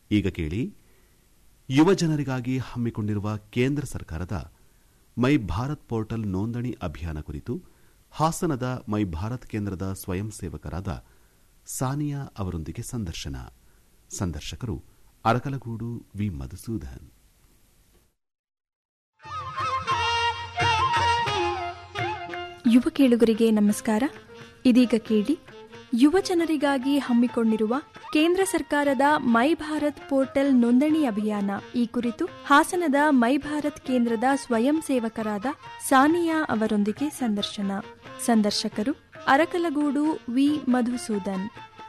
ಈಗ ಕೇಳಿ ಯುವ ಜನರಿಗಾಗಿ ಹಮ್ಮಿಕೊಂಡಿರುವ ಕೇಂದ್ರ ಸರ್ಕಾರದ ಮೈ ಭಾರತ್ ಪೋರ್ಟಲ್ ನೋಂದಣಿ ಅಭಿಯಾನ ಕುರಿತು ಹಾಸನದ ಮೈ ಭಾರತ್ ಕೇಂದ್ರದ ಸ್ವಯಂ ಸೇವಕರಾದ ಸಾನಿಯಾ ಅವರೊಂದಿಗೆ ಸಂದರ್ಶನ ಸಂದರ್ಶಕರು ಅರಕಲಗೂಡು ವಿ ಮಧುಸೂದನ್ ಯುವ ಕೇಳುಗರಿಗೆ ನಮಸ್ಕಾರ ಇದೀಗ ಕೇಳಿ ಯುವ ಜನರಿಗಾಗಿ ಹಮ್ಮಿಕೊಂಡಿರುವ ಕೇಂದ್ರ ಸರ್ಕಾರದ ಮೈ ಭಾರತ್ ಪೋರ್ಟಲ್ ನೋಂದಣಿ ಅಭಿಯಾನ ಈ ಕುರಿತು ಹಾಸನದ ಮೈ ಭಾರತ್ ಕೇಂದ್ರದ ಸ್ವಯಂ ಸೇವಕರಾದ ಸಾನಿಯಾ ಅವರೊಂದಿಗೆ ಸಂದರ್ಶನ ಸಂದರ್ಶಕರು ಅರಕಲಗೂಡು ವಿ ಮಧುಸೂದನ್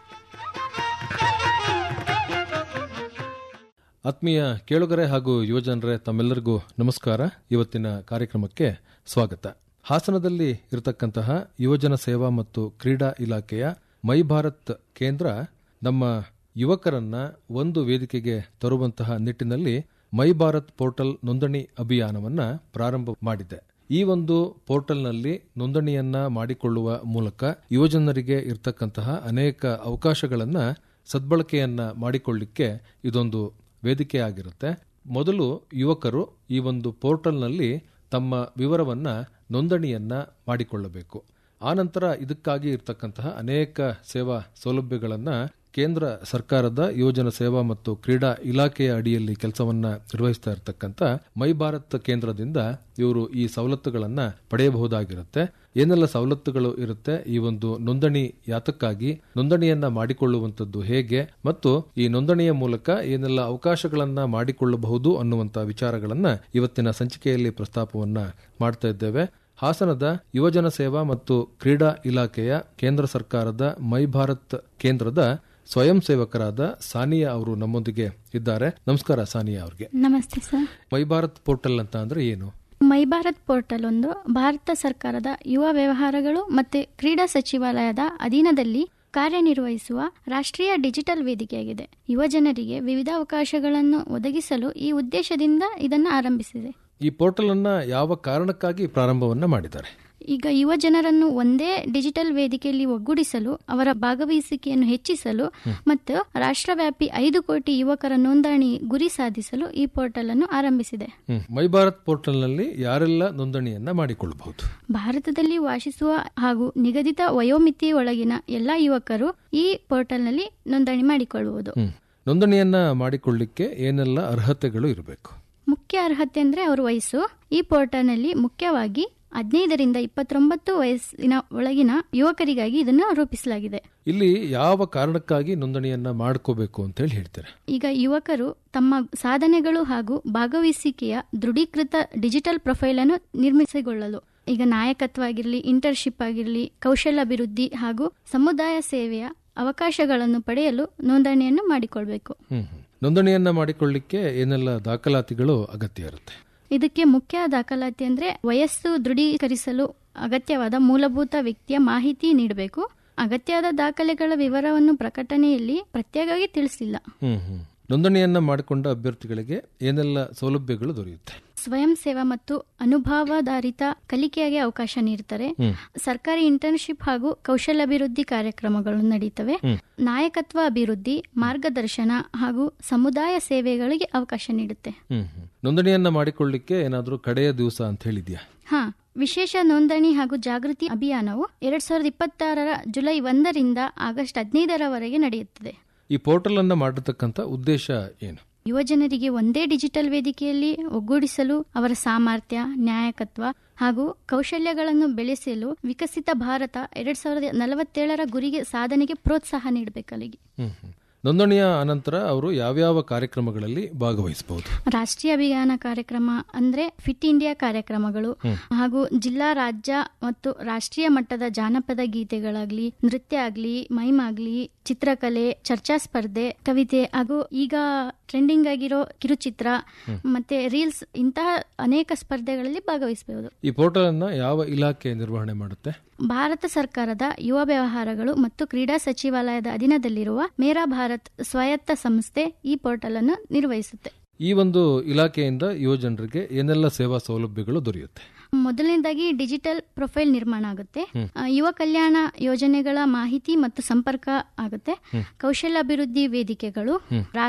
ಆತ್ಮೀಯ ಕೇಳುಗರೆ ಹಾಗೂ ಯುವಜನರೇ ತಮ್ಮೆಲ್ಲರಿಗೂ ನಮಸ್ಕಾರ ಇವತ್ತಿನ ಕಾರ್ಯಕ್ರಮಕ್ಕೆ ಸ್ವಾಗತ ಹಾಸನದಲ್ಲಿ ಇರತಕ್ಕಂತಹ ಯುವಜನ ಸೇವಾ ಮತ್ತು ಕ್ರೀಡಾ ಇಲಾಖೆಯ ಮೈ ಭಾರತ್ ಕೇಂದ್ರ ನಮ್ಮ ಯುವಕರನ್ನ ಒಂದು ವೇದಿಕೆಗೆ ತರುವಂತಹ ನಿಟ್ಟಿನಲ್ಲಿ ಮೈ ಭಾರತ್ ಪೋರ್ಟಲ್ ನೋಂದಣಿ ಅಭಿಯಾನವನ್ನ ಪ್ರಾರಂಭ ಮಾಡಿದೆ ಈ ಒಂದು ಪೋರ್ಟಲ್ನಲ್ಲಿ ನೋಂದಣಿಯನ್ನ ಮಾಡಿಕೊಳ್ಳುವ ಮೂಲಕ ಯುವಜನರಿಗೆ ಇರತಕ್ಕಂತಹ ಅನೇಕ ಅವಕಾಶಗಳನ್ನ ಸದ್ಬಳಕೆಯನ್ನ ಮಾಡಿಕೊಳ್ಳಿಕ್ಕೆ ಇದೊಂದು ವೇದಿಕೆಯಾಗಿರುತ್ತೆ ಮೊದಲು ಯುವಕರು ಈ ಒಂದು ಪೋರ್ಟಲ್ನಲ್ಲಿ ತಮ್ಮ ವಿವರವನ್ನ ನೋಂದಣಿಯನ್ನ ಮಾಡಿಕೊಳ್ಳಬೇಕು ಆನಂತರ ಇದಕ್ಕಾಗಿ ಇರತಕ್ಕಂತಹ ಅನೇಕ ಸೇವಾ ಸೌಲಭ್ಯಗಳನ್ನ ಕೇಂದ್ರ ಸರ್ಕಾರದ ಯೋಜನಾ ಸೇವಾ ಮತ್ತು ಕ್ರೀಡಾ ಇಲಾಖೆಯ ಅಡಿಯಲ್ಲಿ ಕೆಲಸವನ್ನ ನಿರ್ವಹಿಸ್ತಾ ಇರತಕ್ಕಂತ ಮೈ ಭಾರತ್ ಕೇಂದ್ರದಿಂದ ಇವರು ಈ ಸವಲತ್ತುಗಳನ್ನ ಪಡೆಯಬಹುದಾಗಿರುತ್ತೆ ಏನೆಲ್ಲ ಸವಲತ್ತುಗಳು ಇರುತ್ತೆ ಈ ಒಂದು ನೋಂದಣಿ ಯಾತಕ್ಕಾಗಿ ನೋಂದಣಿಯನ್ನ ಮಾಡಿಕೊಳ್ಳುವಂತದ್ದು ಹೇಗೆ ಮತ್ತು ಈ ನೋಂದಣಿಯ ಮೂಲಕ ಏನೆಲ್ಲ ಅವಕಾಶಗಳನ್ನ ಮಾಡಿಕೊಳ್ಳಬಹುದು ಅನ್ನುವಂತ ವಿಚಾರಗಳನ್ನ ಇವತ್ತಿನ ಸಂಚಿಕೆಯಲ್ಲಿ ಪ್ರಸ್ತಾಪವನ್ನ ಮಾಡ್ತಾ ಇದ್ದೇವೆ ಹಾಸನದ ಯುವಜನ ಸೇವಾ ಮತ್ತು ಕ್ರೀಡಾ ಇಲಾಖೆಯ ಕೇಂದ್ರ ಸರ್ಕಾರದ ಮೈ ಭಾರತ್ ಕೇಂದ್ರದ ಸ್ವಯಂ ಸೇವಕರಾದ ಸಾನಿಯಾ ಅವರು ನಮ್ಮೊಂದಿಗೆ ಇದ್ದಾರೆ ನಮಸ್ಕಾರ ಸಾನಿಯಾ ಅವ್ರಿಗೆ ನಮಸ್ತೆ ಸರ್ ಮೈ ಭಾರತ್ ಪೋರ್ಟಲ್ ಅಂತ ಅಂದ್ರೆ ಏನು ಮೈ ಭಾರತ್ ಪೋರ್ಟಲ್ ಒಂದು ಭಾರತ ಸರ್ಕಾರದ ಯುವ ವ್ಯವಹಾರಗಳು ಮತ್ತು ಕ್ರೀಡಾ ಸಚಿವಾಲಯದ ಅಧೀನದಲ್ಲಿ ಕಾರ್ಯನಿರ್ವಹಿಸುವ ರಾಷ್ಟ್ರೀಯ ಡಿಜಿಟಲ್ ವೇದಿಕೆಯಾಗಿದೆ ಯುವ ಜನರಿಗೆ ವಿವಿಧ ಅವಕಾಶಗಳನ್ನು ಒದಗಿಸಲು ಈ ಉದ್ದೇಶದಿಂದ ಇದನ್ನು ಆರಂಭಿಸಿದೆ ಈ ಪೋರ್ಟಲ್ ಅನ್ನ ಯಾವ ಕಾರಣಕ್ಕಾಗಿ ಪ್ರಾರಂಭವನ್ನ ಮಾಡಿದ್ದಾರೆ ಈಗ ಯುವ ಜನರನ್ನು ಒಂದೇ ಡಿಜಿಟಲ್ ವೇದಿಕೆಯಲ್ಲಿ ಒಗ್ಗೂಡಿಸಲು ಅವರ ಭಾಗವಹಿಸುವಿಕೆಯನ್ನು ಹೆಚ್ಚಿಸಲು ಮತ್ತು ರಾಷ್ಟ್ರವ್ಯಾಪಿ ಐದು ಕೋಟಿ ಯುವಕರ ನೋಂದಣಿ ಗುರಿ ಸಾಧಿಸಲು ಈ ಪೋರ್ಟಲ್ ಅನ್ನು ಆರಂಭಿಸಿದೆ ಹ್ಮ್. ಮೈ ಭಾರತ್ ಪೋರ್ಟಲ್ನಲ್ಲಿ ಯಾರೆಲ್ಲ ನೋಂದಣಿಯನ್ನ ಮಾಡಿಕೊಳ್ಳಬಹುದು ಭಾರತದಲ್ಲಿ ವಾಸಿಸುವ ಹಾಗೂ ನಿಗದಿತ ವಯೋಮಿತಿಯೊಳಗಿನ ಎಲ್ಲಾ ಯುವಕರು ಈ ಪೋರ್ಟಲ್ನಲ್ಲಿ ನೋಂದಣಿ ಮಾಡಿಕೊಳ್ಳುವುದು ಹ್ಮ್. ನೋಂದಣಿಯನ್ನ ಮಾಡಿಕೊಳ್ಳಿಕ್ಕೆ ಏನೆಲ್ಲ ಅರ್ಹತೆಗಳು ಇರಬೇಕು ಮುಖ್ಯ ಅರ್ಹತೆ ಅಂದ್ರೆ ಅವರ ವಯಸ್ಸು ಈ ಪೋರ್ಟಲ್ನಲ್ಲಿ ಮುಖ್ಯವಾಗಿ ಹದಿನೈದರಿಂದ ಇಪ್ಪತ್ತೊಂಬತ್ತು ವಯಸ್ಸಿನ ಒಳಗಿನ ಯುವಕರಿಗಾಗಿ ಇದನ್ನು ರೂಪಿಸಲಾಗಿದೆ ಇಲ್ಲಿ ಯಾವ ಕಾರಣಕ್ಕಾಗಿ ನೋಂದಣಿಯನ್ನ ಮಾಡ್ಕೋಬೇಕು ಅಂತ ಹೇಳಿ ಹೇಳ್ತಾರೆ ಈಗ ಯುವಕರು ತಮ್ಮ ಸಾಧನೆಗಳು ಹಾಗೂ ಭಾಗವಹಿಸುವಿಕೆಯ ದೃಢೀಕೃತ ಡಿಜಿಟಲ್ ಪ್ರೊಫೈಲ್ ಅನ್ನು ನಿರ್ಮಿಸಿಕೊಳ್ಳಲು ಈಗ ನಾಯಕತ್ವ ಆಗಿರಲಿ ಇಂಟರ್ನ್ಶಿಪ್ ಆಗಿರಲಿ ಕೌಶಲ್ಯಾಭಿವೃದ್ಧಿ ಹಾಗೂ ಸಮುದಾಯ ಸೇವೆಯ ಅವಕಾಶಗಳನ್ನು ಪಡೆಯಲು ನೋಂದಣಿಯನ್ನು ಮಾಡಿಕೊಳ್ಬೇಕು ಹ್ಮ್ ಹ್ಮ್. ನೋಂದಣಿಯನ್ನ ಮಾಡಿಕೊಳ್ಳಿಕ್ಕೆ ಏನೆಲ್ಲ ದಾಖಲಾತಿಗಳು ಅಗತ್ಯ ಇರುತ್ತೆ ಇದಕ್ಕೆ ಮುಖ್ಯ ದಾಖಲಾತಿ ಅಂದ್ರೆ ವಯಸ್ಸು ದೃಢೀಕರಿಸಲು ಅಗತ್ಯವಾದ ಮೂಲಭೂತ ವ್ಯಕ್ತಿಯ ಮಾಹಿತಿ ನೀಡಬೇಕು ಅಗತ್ಯವಾದ ದಾಖಲೆಗಳ ವಿವರವನ್ನು ಪ್ರಕಟಣೆಯಲ್ಲಿ ಪ್ರತ್ಯೇಕವಾಗಿ ತಿಳಿಸಿಲ್ಲ ಹ್ಮ್ ಹ್ಮ್ ನೋಂದಣಿಯನ್ನ ಮಾಡಿಕೊಂಡ ಅಭ್ಯರ್ಥಿಗಳಿಗೆ ಏನೆಲ್ಲ ಸೌಲಭ್ಯಗಳು ದೊರೆಯುತ್ತೆ ಸ್ವಯಂ ಸೇವಾ ಮತ್ತು ಅನುಭವಾಧಾರಿತ ಕಲಿಕೆಯಾಗಿ ಅವಕಾಶ ನೀಡುತ್ತಾರೆ ಹ್ಮ್. ಸರ್ಕಾರಿ ಇಂಟರ್ನ್ಶಿಪ್ ಹಾಗೂ ಕೌಶಲ್ಯಾಭಿವೃದ್ಧಿ ಕಾರ್ಯಕ್ರಮಗಳು ನಡೀತವೆ ಹ್ಮ್. ನಾಯಕತ್ವ ಅಭಿವೃದ್ಧಿ ಮಾರ್ಗದರ್ಶನ ಹಾಗೂ ಸಮುದಾಯ ಸೇವೆಗಳಿಗೆ ಅವಕಾಶ ನೀಡುತ್ತೆ ಹ್ಮ್ ಹ್ಮ್ ನೋಂದಣಿಯನ್ನ ಮಾಡಿಕೊಳ್ಳಿಕ್ಕೆ ಏನಾದ್ರೂ ಕಡೆಯ ದಿವಸ ಅಂತ ಹೇಳಿದ್ಯಾ ಹಾ ವಿಶೇಷ ನೋಂದಣಿ ಹಾಗೂ ಜಾಗೃತಿ ಅಭಿಯಾನವು ಎರಡ್ ಸಾವಿರದ ಇಪ್ಪತ್ತಾರರ ಜುಲೈ ಒಂದರಿಂದ ಆಗಸ್ಟ್ ಹದಿನೈದರವರೆಗೆ ನಡೆಯುತ್ತದೆ ಈ ಪೋರ್ಟಲ್ ಅನ್ನ ಮಾಡಿರ್ತಕ್ಕಂಥ ಉದ್ದೇಶ ಏನು ಯುವಜನರಿಗೆ ಒಂದೇ ಡಿಜಿಟಲ್ ವೇದಿಕೆಯಲ್ಲಿ ಒಗ್ಗೂಡಿಸಲು ಅವರ ಸಾಮರ್ಥ್ಯ ನ್ಯಾಯಕತ್ವ ಹಾಗೂ ಕೌಶಲ್ಯಗಳನ್ನು ಬೆಳೆಸಲು ವಿಕಸಿತ ಭಾರತ ಎರಡ್ ಸಾವಿರದ ನಲವತ್ತೇಳರ ಗುರಿಗೆ ಸಾಧನೆಗೆ ಪ್ರೋತ್ಸಾಹ ನೀಡಬೇಕಲ್ಲಿಗೆ ಹ್ಮ್ ಹ್ಮ್ ನೋಂದಣಿಯ ಅನಂತರ ಅವರು ಯಾವ್ಯಾವ ಕಾರ್ಯಕ್ರಮಗಳಲ್ಲಿ ಭಾಗವಹಿಸಬಹುದು ರಾಷ್ಟ್ರೀಯ ಅಭಿಯಾನ ಕಾರ್ಯಕ್ರಮ ಅಂದ್ರೆ ಫಿಟ್ ಇಂಡಿಯಾ ಕಾರ್ಯಕ್ರಮಗಳು ಹಾಗೂ ಜಿಲ್ಲಾ ರಾಜ್ಯ ಮತ್ತು ರಾಷ್ಟ್ರೀಯ ಮಟ್ಟದ ಜಾನಪದ ಗೀತೆಗಳಾಗ್ಲಿ ನೃತ್ಯ ಆಗ್ಲಿ ಮೈಮ್ ಆಗ್ಲಿ ಚಿತ್ರಕಲೆ ಚರ್ಚಾ ಸ್ಪರ್ಧೆ ಕವಿತೆ ಹಾಗೂ ಈಗ ಟ್ರೆಂಡಿಂಗ್ ಆಗಿರೋ ಕಿರುಚಿತ್ರ ಮತ್ತೆ ರೀಲ್ಸ್ ಇಂತಹ ಅನೇಕ ಸ್ಪರ್ಧೆಗಳಲ್ಲಿ ಭಾಗವಹಿಸಬಹುದು ಈ ಪೋರ್ಟಲ್ ಅನ್ನ ಯಾವ ಇಲಾಖೆ ನಿರ್ವಹಣೆ ಮಾಡುತ್ತೆ ಭಾರತ ಸರ್ಕಾರದ ಯುವ ವ್ಯವಹಾರಗಳು ಮತ್ತು ಕ್ರೀಡಾ ಸಚಿವಾಲಯದ ಅಧೀನದಲ್ಲಿರುವ ಮೇರಾ ಭಾರತ್ ಸ್ವಾಯತ್ತ ಸಂಸ್ಥೆ ಈ ಪೋರ್ಟಲ್ ಅನ್ನು ನಿರ್ವಹಿಸುತ್ತೆ ಈ ಒಂದು ಇಲಾಖೆಯಿಂದ ಯುವಜನರಿಗೆ ಏನೆಲ್ಲ ಸೇವಾ ಸೌಲಭ್ಯಗಳು ದೊರೆಯುತ್ತೆ ಮೊದಲನೇದಾಗಿ ಡಿಜಿಟಲ್ ಪ್ರೊಫೈಲ್ ನಿರ್ಮಾಣ ಆಗುತ್ತೆ ಆ, ಯುವ ಕಲ್ಯಾಣ ಯೋಜನೆಗಳ ಮಾಹಿತಿ ಮತ್ತು ಸಂಪರ್ಕ ಆಗುತ್ತೆ ಕೌಶಲ್ಯಾಭಿವೃದ್ಧಿ ವೇದಿಕೆಗಳು